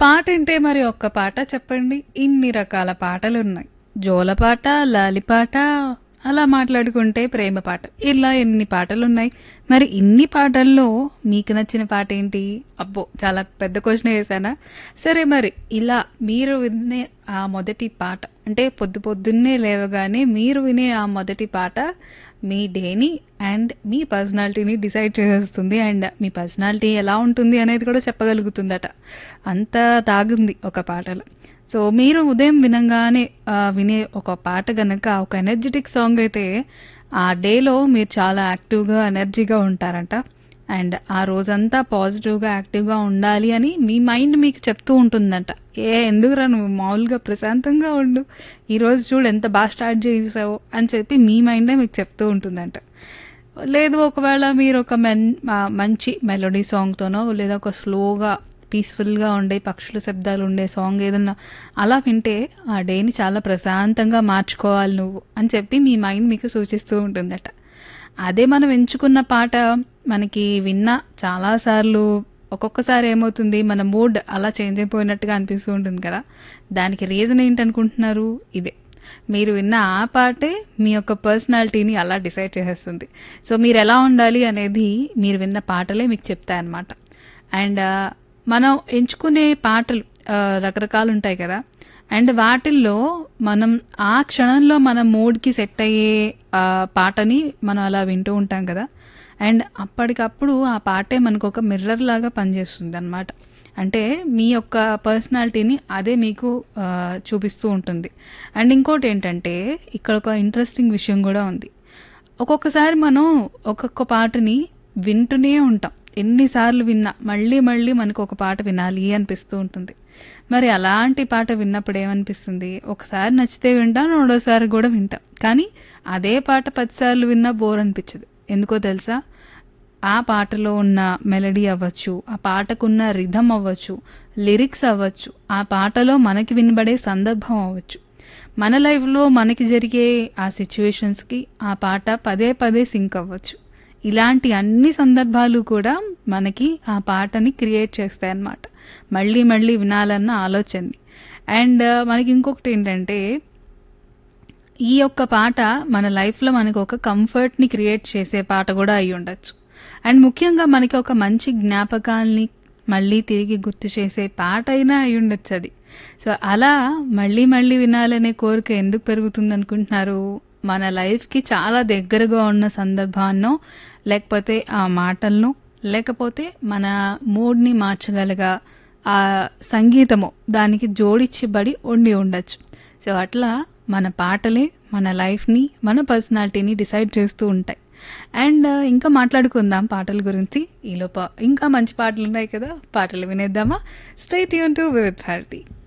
పాటంటే మరి ఒక్క పాట చెప్పండి. ఇన్ని రకాల పాటలున్నాయి. జోలపాట, లాలిపాట, అలా మాట్లాడుకుంటే ప్రేమ పాట. ఇలా ఎన్ని పాటలున్నాయి. మరి ఇన్ని పాటల్లో మీకు నచ్చిన పాటేంటి? అబ్బో! చాలా పెద్ద క్వెషనే యేసానా? సరే మరి ఇలా మీరు వినే ఆ మొదటి పాట అంటే పొద్దు పొద్దున్నే లేవగానే మీరు వినే ఆ మొదటి పాట మీ డేని అండ్ మీ పర్సనాలిటీని డిసైడ్ చేసేస్తుంది. అండ్ మీ పర్సనాలిటీ ఎలా ఉంటుంది అనేది కూడా చెప్పగలుగుతుందట. అంత తాగుంది ఒక పాటలో. సో, మీరు ఉదయం వినంగానే ఆహ్, వినే ఒక పాట గనక ఒక ఎనర్జిటిక్ సాంగ్ అయితే ఆ డేలో మీరు చాలా యాక్టివ్‌గా, ఎనర్జీగా ఉంటారంట. అండ్ ఆ రోజంతా పాజిటివ్‌గా, యాక్టివ్‌గా ఉండాలి అని మీ మైండ్ మీకు చెప్తూ ఉంటుందంట. ఏ ఎందుకురా నువ్వు మామూలుగా ప్రశాంతంగా ఉండు. ఈరోజు చూడు ఎంత బా స్టార్ట్ చేసావో అని చెప్పి మీ మైండే మీకు చెప్తూ ఉంటుందంట. లేదు ఒకవేళ మీరు ఒక మెన్ ఆహ్, మంచి మెలోడీ సాంగ్‌తోనో లేదా ఒక స్లోగా పీస్‌ఫుల్‌గా ఉండే పక్షుల శబ్దాలు ఉండే సాంగ్ ఏదన్నా అలా వింటే ఆ డేని చాలా ప్రశాంతంగా మార్చుకోవాలి నువ్వు అని చెప్పి మీ మైండ్ మీకు సూచిస్తూ ఉంటుందట. అదే మనం ఎంచుకున్న పాట మనకి విన్నా చాలా సార్లు ఒక్కొక్కసారి ఏమవుతుంది మన మూడ్ అలా చేంజ్ అయిపోయినట్టుగా అనిపిస్తూ ఉంటుంది కదా! దానికి రీజన్ ఏంటనుకుంటున్నారు? ఇదే. మీరు విన్న ఆ పాటే మీ యొక్క పర్సనాలిటీని అలా డిసైడ్ చేసేస్తుంది. సో, మీరెలా ఉండాలి అనేది మీరు విన్న పాటలే మీకు చెప్తాయన్నమాట. అండ్ ఆహ్, మనం ఎంచుకునే పాటలు ఆహ్, రకరకాలుంటాయి కదా! అండ్ వాటిల్లో మనం ఆ క్షణంలో మన మూడ్‌కి సెట్ అయ్యే ఆహ్, పాటని మనం అలా వింటూ ఉంటాం కదా! అండ్ అప్పటికప్పుడు ఆ పాటే మనకొక మిర్రర్ లాగా పనిచేస్తుందన్నమాట. అంటే మీ యొక్క పర్సనాలిటీని అదే మీకు ఆహ్, చూపిస్తూ ఉంటుంది. అండ్ ఇంకోటేంటంటే ఇక్కడ ఒక ఇంట్రెస్టింగ్ విషయం గూడా ఉంది. ఒక్కొక్కసారి మనం ఒక్కొక్క పాటని వింటూనే ఉంటాం. ఎన్ని సార్లు విన్నా మళ్ళీ మళ్ళీ మనకు ఒక పాట వినాలి అనిపిస్తూ ఉంటుంది. మరి అలాంటి పాట విన్నప్పుడు ఏమనిపిస్తుంది? ఒకసారి నచ్చితే వింటాం. రెండోసారి గూడా వింటాం. కానీ అదే పాట 10 సార్లు విన్నా బోర్ అనిపించదు. ఎందుకో తెలుసా? ఆ పాటలో ఉన్న మెలోడీ అవ్వచ్చు, ఆ పాటకున్న రిథమ్ అవ్వచ్చు, లిరిక్స్ అవ్వచ్చు, ఆ పాటలో మనకి వినబడే సందర్భం అవ్వచ్చు. మన లైఫ్‌లో మనకి జరిగే ఆ సిట్యుయేషన్స్‌కి ఆ పాట పదే పదే సింక్ అవ్వచ్చు. ఇలాంటి అన్ని సందర్భాలు కూడా మనకి ఆ పాటని క్రియేట్ చేస్తాయన్నమాట. మళ్ళీ మళ్ళీ వినాలన్న ఆలోచనని. అండ్ మనకి ఇంకొకటేంటంటే ఈ యొక్క పాట మన లైఫ్‌లో మనకొక కంఫర్ట్‌ని క్రియేట్ చేసే పాట గూడా అయ్యుండొచ్చు. అండ్ ముఖ్యంగా మనకి ఒక మంచి జ్ఞాపకాల్ని మళ్ళీ తిరిగి గుర్తు చేసే పాట అయినా అయ్యుండొచ్చది. సో, అలా మళ్ళీ మళ్ళీ వినాలనే కోరిక ఎందుకు పెరుగుతుందనుకుంటున్నారు? మన లైఫ్‌కి చాలా దగ్గరగా ఉన్న సందర్భాన్నో, లేకపోతే ఆ మాటలనో, లేకపోతే మన మూడ్‌ని మార్చగలగా ఆ సంగీతమో దానికి జోడించబడి ఉండి ఉండొచ్చు. సో, అట్లా మన పాటలే మన లైఫ్‌ని, మన పర్సనాలిటీని డిసైడ్ చేస్తూ ఉంటాయి. అండ్ ఇంకా మాట్లాడుకుందాం పాటల గురించి. ఈలోపు ఇంకా మంచి పాటలున్నాయి కదా! పాటలు వినేద్దామా? Stay tune to Vividh Bharati.